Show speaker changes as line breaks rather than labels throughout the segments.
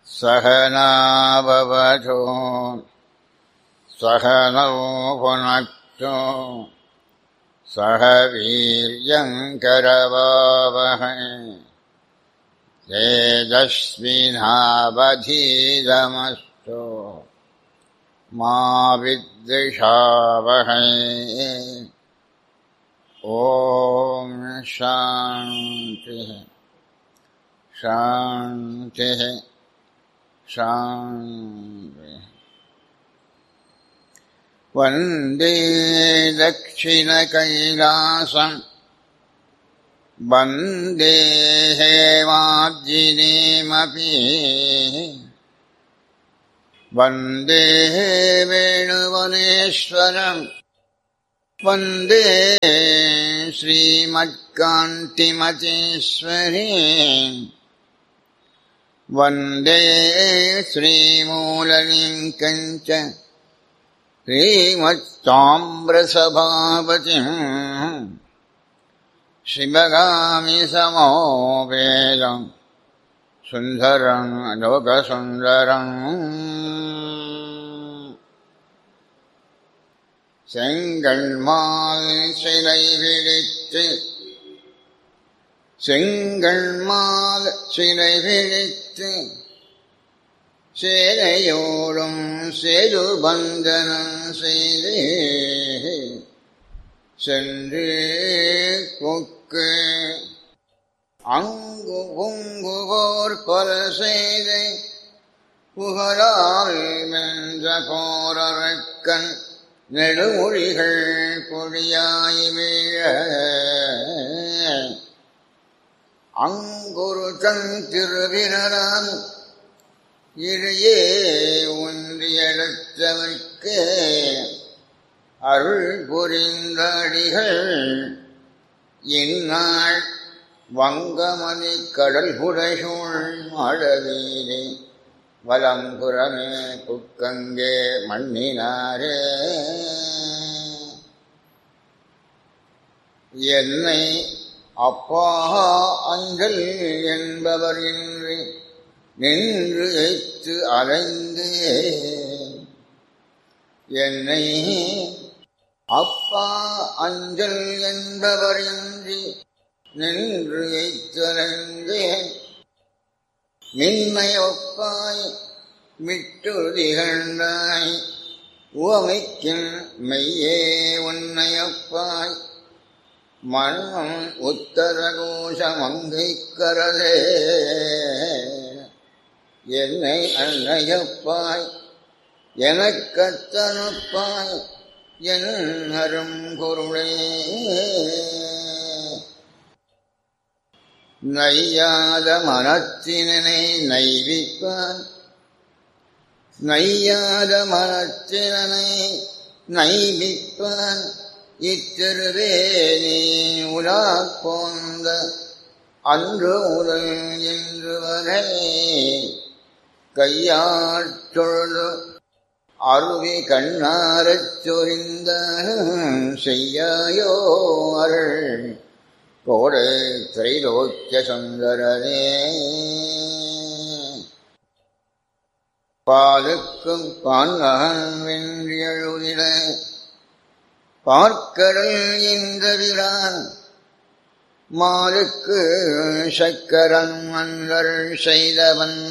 सहनाववधो सहनौ पुनक्तो सह वीर्यङ्करवावहै तेजस्विनावधीतमस्तु मा विद्विषावहै ॐ शान्तिः शान्तिः शान्तिः वन्दे दक्षिणकैलासम् वन्दे हेमार्जिनीमपि वन्दे वेणुवनेश्वरम् वन्दे श्रीमत्कान्तिमतीश्वरी वन्दे श्रीमूललिङ्कम् च श्रीमत्ताम्रसभापतिम् शिवगामि समोपेदम् सुन्दरम् लोकसुन्दरम् செங்கண்மால் சிலை விழித்து செங்கண்மால் சிலை விழித்து சேலையோடும் சேது பந்தனம் செய்து சென்று கொக்கு அங்கு பொங்குவோர் பல செய்து புகழால் வென்ற போரக்கன் நெடுமொழிகள் பொழியாய் வீழ அங்கொரு தன் திருவிரலான் இழையே ஒன்றியெடுத்தவர்க்கு அருள் புரிந்த அடிகள் இந்நாள் வங்கமணி கடல் புடைசூழ் மழவீரே வலம்புறமே புக்கங்கே மண்ணினாரே என்னை அப்பா அஞ்சல் என்பவர் இன்றி நின்று எய்த்து அலைந்து என்னை அப்பா அஞ்சல் என்பவர் இன்றி நின்று எய்த்தலைந்தேன் மின்மை ஒப்பாய் விட்டு திகழ்ந்தாய் உவமைக்கின் மெய்யே உன்னை ஒப்பாய் மன்னம் உத்தரகோஷ மங்கைக்கரதே என்னை அன்னையப்பாய் எனக்கத்தனப்பாய் என் அரும் பொருளே நையாத மனத்தினை நைவிப்பான் நையாத மனத்தினை நைவிப்பான் இத்திருவே நீ உலா போந்த அன்று முதல் இன்று வரை கையாற்றொழு அருவி கண்ணாரச் சொரிந்த செய்யாயோ அருள் கோடை திரைலோக்கிய சுந்தரனே பாலுக்கும் பான்மகன் வென்றியழுதிட பார்க்கடல் இந்த விழான் மாலுக்கு சக்கரன் மன்னர் செய்தவன்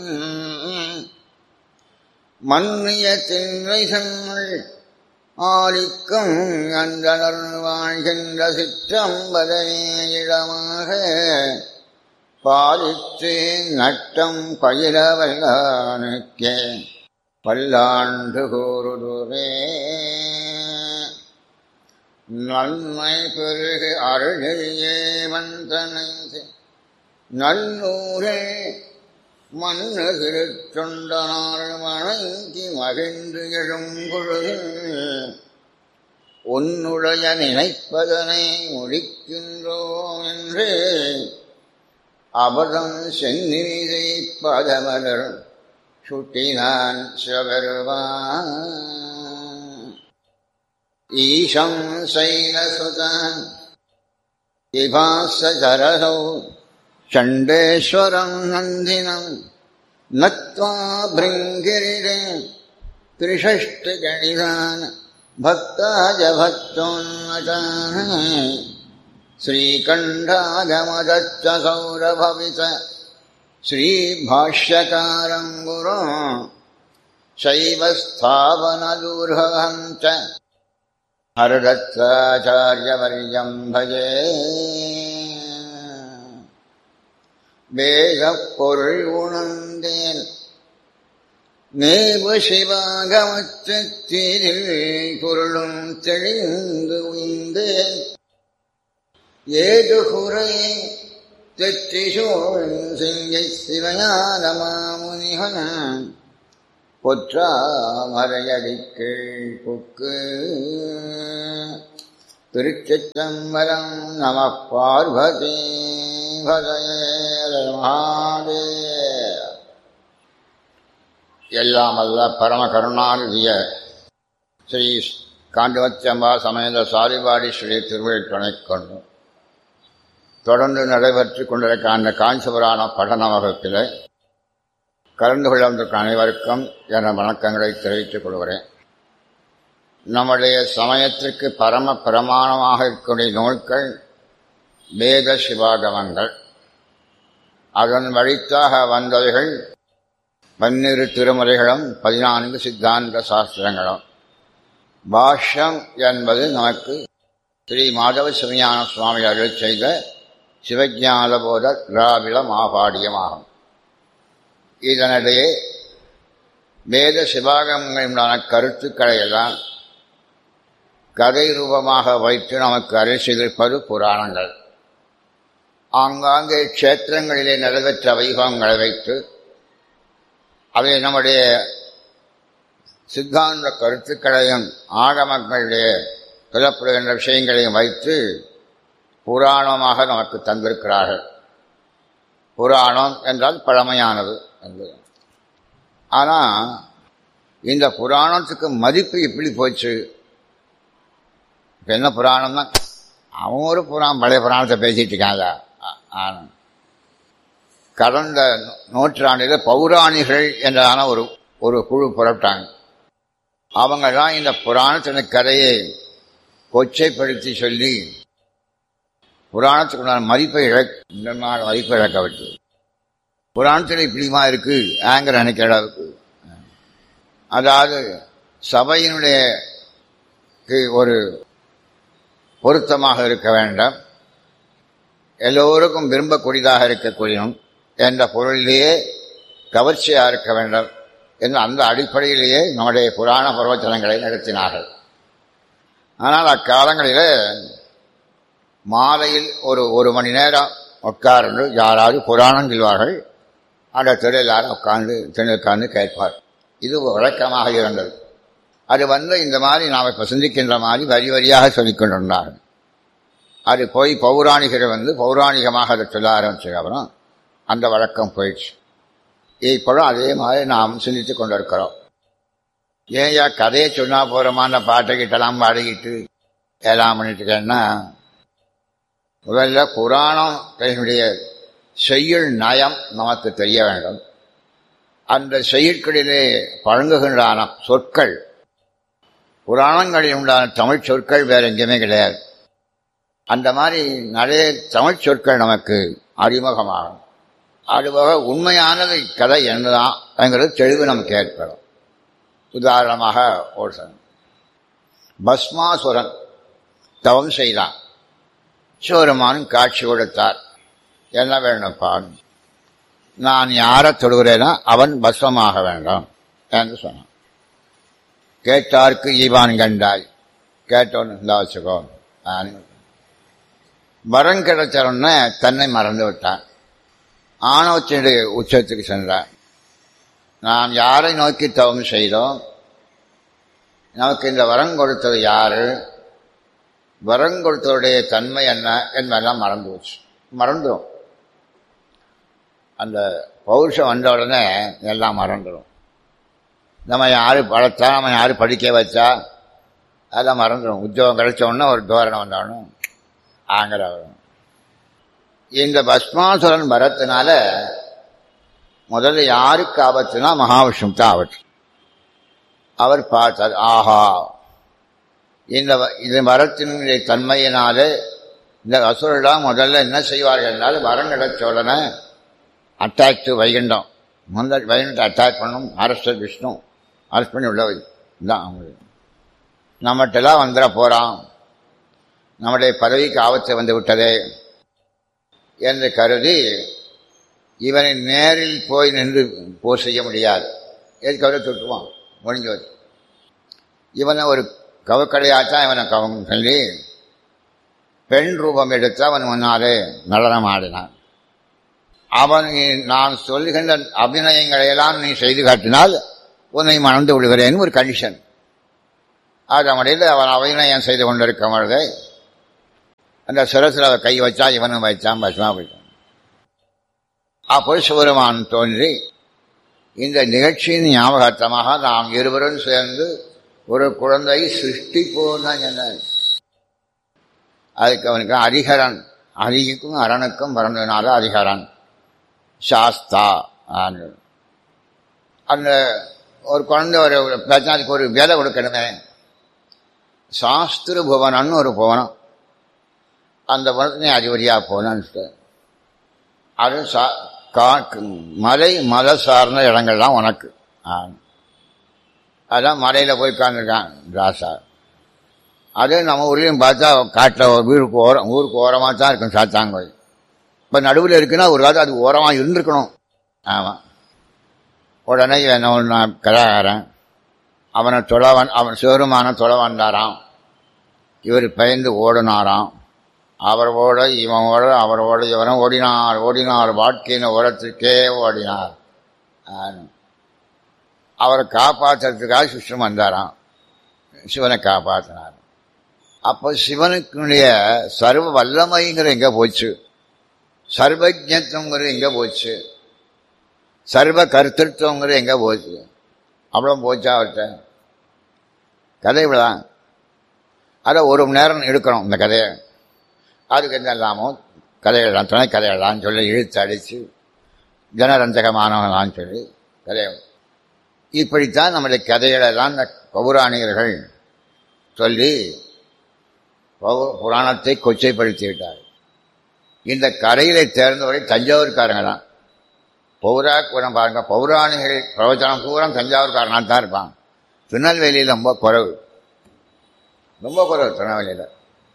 மன்னிய திண்மைகள் ஆலிக்கும் அந்தனர் வாழ்கின்ற சிற்றம்பதையிடமாக பாலித்து நட்டம் பயிரவல்லானுக்கே பல்லாண்டு கூறுதுவே நன்மை பெருகு அருளியே வந்தனை நல்லூரே மண்ணு திருத்தொண்டனார் வணங்கி மகிழ்ந்து எழும் பொழுது உன்னுடைய நினைப்பதனை முடிக்கின்றோம் என்று அபதம் செந்நிதை பதமலர் சுட்டினான் சிவபெருவான் ஈஷம் சைலசுதான் விபாசரசௌ சண்டேஸ்வரம் நந்தினம் नत्वा भृङ्गिरिरे त्रिषष्टिगणितान् भक्ताज भक्तोन्नताः श्रीकण्ठागमदच्च सौरभवित श्रीभाष्यकारम् गुरो शैवस्थापनदूर्हम् च हरदत्ताचार्यवर्यम् भजे வேகப் பொருள் உணர்ந்தேன் நேவு சிவாகமச்சத்திரில் பொருளும் தெளிந்து உய்ந்தேன் ஏது குறையே தெற்றிசோழ் சிங்கை சிவஞான மாமுனிகன் பொற்றாமரையடிக்கீழ் புக்கு திருச்சிற்றம்பலம் நம பார்வதி மகாதே எல்லாம் அல்ல பரம கருணாநிதிய ஸ்ரீ காண்டிவச்சம்பா சமேத சாரிபாடி ஸ்ரீ திருவிழை துணை கொண்டு தொடர்ந்து நடைபெற்றுக் கொண்டிருக்க அந்த காஞ்சிபுராண படன வகுப்பில் கலந்து கொள்ள வந்திருக்க அனைவருக்கும் என வணக்கங்களை தெரிவித்துக் கொள்கிறேன் நம்முடைய சமயத்திற்கு பரம பிரமாணமாக இருக்கக்கூடிய நூல்கள் வேத சிவாகமங்கள் அதன் வழித்தாக வந்தவைகள் பன்னிரு திருமுறைகளும் பதினான்கு சித்தாந்த சாஸ்திரங்களும் பாஷ்யம் என்பது நமக்கு ஸ்ரீ மாதவ சிவஞான சுவாமி அருள் செய்த சிவஜானபோத திராவிட மாபாடியமாகும் இதனிடையே வேத சிவாகமங்களுடான கருத்துக்களை எல்லாம் கதை ரூபமாக வைத்து நமக்கு அருள் செய்திருப்பது புராணங்கள் ஆங்காங்கே க்ஷேத்திரங்களிலே நடைபெற்ற வைபவங்களை வைத்து அவை நம்முடைய சித்தாந்த கருத்துக்களையும் ஆகமங்களுடைய சொல்லப்படுகின்ற விஷயங்களையும் வைத்து புராணமாக நமக்கு தந்திருக்கிறார்கள் புராணம் என்றால் பழமையானது என்பது ஆனால் இந்த புராணத்துக்கு மதிப்பு எப்படி போச்சு இப்போ என்ன புராணம்னா அவன் ஒரு புராணம் பழைய புராணத்தை பேசிட்டு இருக்காங்க ஆனந்த் கடந்த நூற்றாண்டில் பௌராணிகள் என்றான ஒரு ஒரு குழு புறப்பட்டாங்க அவங்க தான் இந்த புராணத்தின் கதையை கொச்சைப்படுத்தி சொல்லி புராணத்துக்குண்டான மதிப்பை இழக் இந்த மாதிரி மதிப்பை இழக்க விட்டு புராணத்தில் இப்படிமா இருக்கு ஆங்கிற நினைக்கிற அளவுக்கு அதாவது சபையினுடைய ஒரு பொருத்தமாக இருக்க வேண்டாம் எல்லோருக்கும் விரும்பக்கூடியதாக இருக்கக்கூடியனும் என்ற பொருளிலேயே கவர்ச்சியாக இருக்க வேண்டும் என்று அந்த அடிப்படையிலேயே நம்முடைய புராண பிரவச்சனங்களை நடத்தினார்கள் ஆனால் அக்காலங்களில் மாலையில் ஒரு ஒரு மணி நேரம் உட்கார்ந்து யாராவது புராணம் சொல்வார்கள் அந்த திரு எல்லாரும் உட்கார்ந்து திரு உட்கார்ந்து கேட்பார் இது வழக்கமாக இருந்தது அது வந்து இந்த மாதிரி நாம் இப்போ சிந்திக்கின்ற மாதிரி வரி வரியாக சொல்லிக் கொண்டிருந்தார்கள் அது போய் பௌராணிகரை வந்து பௌராணிகமாக அதை சொல்ல ஆரம்பிச்சது அப்புறம் அந்த வழக்கம் போயிடுச்சு இப்போதும் அதே மாதிரி நாம் சிந்தித்து கொண்டிருக்கிறோம் ஏன்யா கதையை சொன்னா போகிறோமா அந்த பாட்டை கிட்டலாம் பாடிக்கிட்டு எல்லாம் பண்ணிட்டு இருக்கேன்னா முதல்ல புராணம் தன்னுடைய செய்யுள் நயம் நமக்கு தெரிய வேண்டும் அந்த செய்யுட்களிலே பழங்குகின்றான சொற்கள் புராணங்களில் உண்டான தமிழ் சொற்கள் வேற எங்கேயுமே கிடையாது அந்த மாதிரி நிறைய தமிழ் சொற்கள் நமக்கு அறிமுகமாகும் அதுபோக உண்மையானது கதை என்னதான்ங்கிறது தெளிவு நமக்கு ஏற்படும் உதாரணமாக ஒரு பஸ்மாசுரன் தவம் செய்தான் சிவருமான் காட்சி கொடுத்தார் என்ன வேணும்ப்பான் நான் யாரை தொடுகிறேனோ அவன் பஸ்மமாக வேண்டும் என்று சொன்னான் கேட்டார்க்கு ஈவான் கண்டாய் கேட்டோன்னு இந்த வச்சுக்கோ வரம் கிடைச்சவன தன்னை மறந்து விட்டான் ஆணவத்தினுடைய உச்சத்துக்கு சென்றான் நாம் யாரை நோக்கி தவம் செய்தோம் நமக்கு இந்த வரம் கொடுத்தது யாரு வரம் கொடுத்தவருடைய தன்மை என்ன என்பதெல்லாம் மறந்து போச்சு மறந்துடும் அந்த பௌருஷம் வந்த உடனே எல்லாம் மறந்துடும் நம்ம யாரு வளர்த்தா நம்ம யாரு படிக்க வச்சா அதெல்லாம் மறந்துடும் உத்தியோகம் கிடைச்ச உடனே ஒரு தோரணை வந்தோடனே ஆங்கிற இந்த பஸ்மாசுரன் வரத்தினால முதல்ல யாருக்கு ஆபத்துனா மகாவிஷ்ணு தான் ஆபத்து அவர் பார்த்தார் ஆஹா இந்த வ- இந்த மரத்தினுடைய தன்மையினாலே இந்த அசுரெல்லாம் முதல்ல என்ன செய்வார்கள் என்றால் வரங்கட சோழனை அட்டாக் டு வைகுண்டம் முதல் வைகுண்டத்தை அட்டாக் பண்ணும் அரசர் விஷ்ணு அரசு பண்ணி உள்ளவை தான் அவங்களுக்கு நம்மகிட்டலாம் வந்துட போகிறான் நம்முடைய பதவிக்கு ஆபத்து வந்து விட்டதே என்று கருதி இவனை நேரில் போய் நின்று போர் செய்ய முடியாது எதுக்கு அவரை தொட்டுவான் முடிஞ்சது இவனை ஒரு கவக்கடையாத்தான் இவனை கவம் சொல்லி பெண் ரூபம் எடுத்து அவன் முன்னாலே நடனம் ஆடினான் அவன் நான் சொல்லுகின்ற அபிநயங்களை எல்லாம் நீ செய்து காட்டினால் உன்னை மணந்து விடுகிறேன் ஒரு கண்டிஷன் அது அவனில் அவன் அபிநயம் செய்து கொண்டிருக்கும் பொழுது அந்த சிரசில் அவன் கை வச்சா இவனும் வைச்சான் பசுமா போயிட்டான் அப்போ சிவருமான் தோன்றி இந்த நிகழ்ச்சியின் ஞாபகார்த்தமாக நாம் இருவரும் சேர்ந்து ஒரு குழந்தை சிருஷ்டிப்போம் தான் சொன்னார் அதுக்கு அவனுக்கு அதிகரன் அதிகும் அரணுக்கும் பிறந்ததுனால அதிகரன் சாஸ்தா ஆன்னு. அந்த ஒரு குழந்தை ஒரு பிரச்சனைக்கு ஒரு வேலை கொடுக்கணுமே சாஸ்திர புவனம்னு ஒரு புவனம் அந்த புவனத்தினை அதிபதியாக போனான்னு சொல்லிட்டார். அது சா கா- மலை மலை சார்ந்த இடங்கள்லாம் உனக்கு ஆ. அதான் மலையில் போய் உட்காந்துருக்கான் ராசா அது நம்ம ஊர்லேயும் பார்த்தா காட்டில் வீருக்கு ஓரம் ஊருக்கு ஓரமாக தான் இருக்கும் சாத்தாங்கோயில் இப்போ நடுவில் இருக்குன்னா ஒரு காலத்து அது ஓரமாக இருந்திருக்கணும் ஆமாம் உடனே என்ன ஒன்று கதாகாரன் அவனை தொலை வந் அவன் சிவருமான தொலை வந்தாராம் இவர் பயந்து ஓடினாராம் அவர் ஓட இவன் ஓட அவர் ஓட இவனும் ஓடினார் ஓடினார் வாழ்க்கையின் ஓரத்திற்கே ஓடினார் ஆன்னு. அவரை காப்பாற்றுறதுக்காக சிஷ்டம் வந்தாராம் சிவனை காப்பாற்றினார் அப்போ சிவனுக்குடைய சர்வ வல்லமைங்கிற எங்க போச்சு சர்வஜத்துவங்கிறது எங்க போச்சு சர்வ கருத்திருவங்கிறது எங்க போச்சு அவ்வளோ போச்சா அவர்கிட்ட கதை இவ்வளோதான் அதை ஒரு மணி நேரம் எடுக்கணும் இந்த கதையை அதுக்கு என்ன இல்லாமோ கதையெல்லாம் துணை கதையெல்லாம் சொல்லி இழுத்து அடித்து ஜனரஞ்சகமானவங்களாம் சொல்லி கதையை இப்படித்தான் நம்முடைய கதைகளெல்லாம் இந்த பௌராணிகர்கள் சொல்லி பௌ- புராணத்தை கொச்சைப்படுத்தி விட்டார் இந்த கரையிலை தேர்ந்தவரை தஞ்சாவூர்காரங்க தான் பௌரா கூட பாருங்க பௌராணிகள் பிரவச்சனம் பூரா தஞ்சாவூர்காரனாக தான் இருப்பான் திருநெல்வேலியில் ரொம்ப குறைவு ரொம்ப குறைவு திருநெல்வேலியில்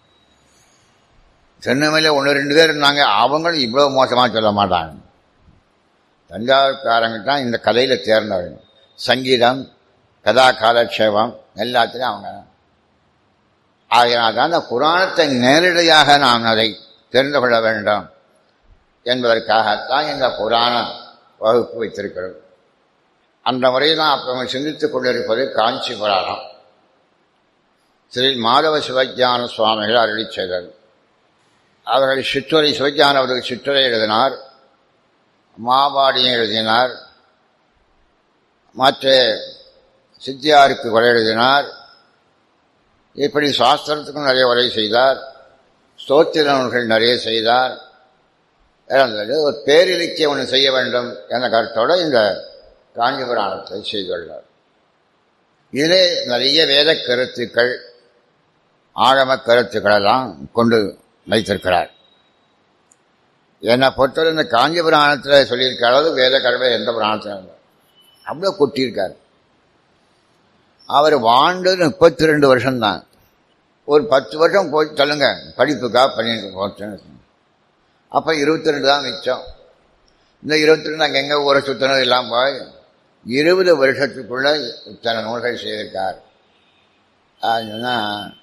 திருநெல்வேலியில் ஒன்று ரெண்டு பேர் இருந்தாங்க அவங்களும் இவ்வளோ மோசமாக சொல்ல மாட்டாங்க தஞ்சாவூர்காரங்க தான் இந்த கதையில் தேர்ந்தவர்கள் சங்கீதம் கதா காலக்ஷேபம் எல்லாத்துலேயும் அவங்க தான். ஆகையினால் தான் அந்த புராணத்தை நேரடியாக நாம் அதை தெரிந்து கொள்ள வேண்டும் என்பதற்காகத்தான் இந்த புராண வகுப்பு வைத்திருக்கிறோம் அந்த முறையில் தான் அப்போ சிந்தித்துக் கொண்டிருப்பது காஞ்சி புராணம் ஸ்ரீ மாதவ சிவஞான சுவாமிகள் அருளி செய்தது அவர்கள் சிற்றுரை சிவஞான அவர்கள் சிற்றுரை எழுதினார் மாபாடியும் எழுதினார் மற்ற சித்தியாருக்கு கொலை எழுதினார் இப்படி சாஸ்திரத்துக்கும் நிறைய உரை செய்தார் ஸ்தோத்திர நூல்கள் நிறைய செய்தார் இருந்தது ஒரு பேரிலக்கியம் ஒன்று செய்ய வேண்டும் என்ற கருத்தோடு இந்த காஞ்சி புராணத்தை செய்துள்ளார் இதிலே நிறைய வேத கருத்துக்கள் ஆழம கருத்துக்களெல்லாம் கொண்டு வைத்திருக்கிறார் என்னை பொறுத்தவரை இந்த காஞ்சி புராணத்தில் சொல்லியிருக்க அளவு வேத கருவை எந்த புராணத்திலும் இல்லை. அவ்வளோ கொட்டியிருக்கார் அவர் வாழ்ந்தது முப்பத்தி ரெண்டு வருஷம்தான் ஒரு பத்து வருஷம் போய் தள்ளுங்க படிப்புக்காக பண்ணிட்டு போச்சுன்னு அப்போ இருபத்தி ரெண்டு தான் மிச்சம் இந்த இருபத்தி ரெண்டு அங்கே எங்கே ஊரை சுத்தணும் எல்லாம் போய் இருபது வருஷத்துக்குள்ள இத்தனை நூல்கள் செய்திருக்கார் அதுனா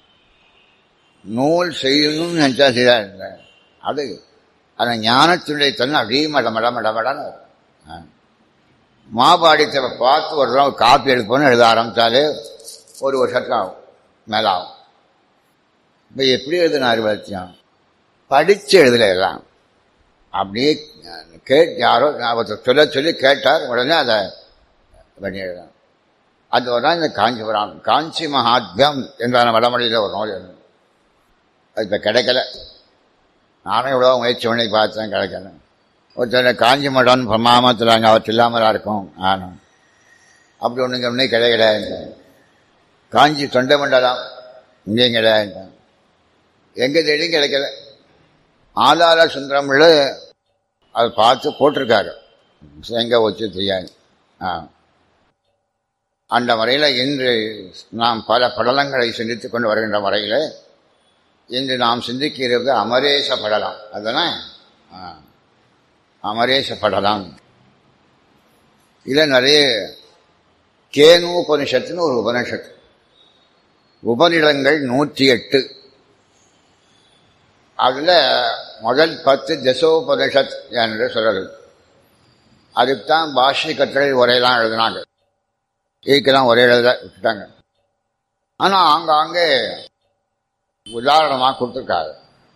நூல் செய்யணும்னு நினச்சா செய்தார் அது அந்த ஞானத்தினுடைய தன்மை அப்படியே மட மட மட மடன்னு வரும். ஆ. மாபாடித்தை பார்த்து ஒரு தடவை காப்பி எடுப்போம்னு எழுத ஆரம்பித்தாலே ஒரு வருஷத்துக்கு ஆகும் மேலே ஆகும் இப்போ எப்படி எழுதினார் பத்தியம் படித்து எழுதல எல்லாம் அப்படியே கேட் யாரோ ஒருத்தர் சொல்ல சொல்லி கேட்டார் உடனே அதை பண்ணி எழுதணும் அது ஒரு நாள் இந்த காஞ்சிபுரம் காஞ்சி மகாத்மியம் என்றான வடமொழியில் ஒரு நூல் எழுதணும் அது இப்போ கிடைக்கல நானும் இவ்வளோ முயற்சி பண்ணி பார்த்தேன் கிடைக்கல ஒருத்தர் காஞ்சி மடம் பிரமாமத்துலாங்க அவர் இல்லாமலா இருக்கும் ஆனும் அப்படி ஒன்றுங்க ஒன்றே கிடையாது கிடையாது காஞ்சி தொண்டை மண்டலம் இங்கேயும் கிடையாது எங்கே தேடியும் கிடைக்கல ஆதார சுந்தரமில் அதை பார்த்து போட்டிருக்காரு எங்கே வச்சு தெரியாது ஆ அந்த வரையில் இன்று நாம் பல படலங்களை சிந்தித்து கொண்டு வருகின்ற வரையில் இன்று நாம் சிந்திக்கிறது அமரேச படலம் அதுதானே ஆ. அமரேச படலம் இதில் நிறைய கேனு உபனிஷத்துன்னு ஒரு உபனிஷத்து உபநிடங்கள் நூற்றி எட்டு அதில் முதல் பத்து தசோபனிஷத் என்று சொல்றது அதுக்கு தான் பாஷ்ய கட்டுரை உரையெல்லாம் எழுதினாங்க இதுக்கெல்லாம் ஒரே எழுத விட்டுட்டாங்க ஆனால் ஆங்காங்கே உதாரணமாக கொடுத்துருக்காரு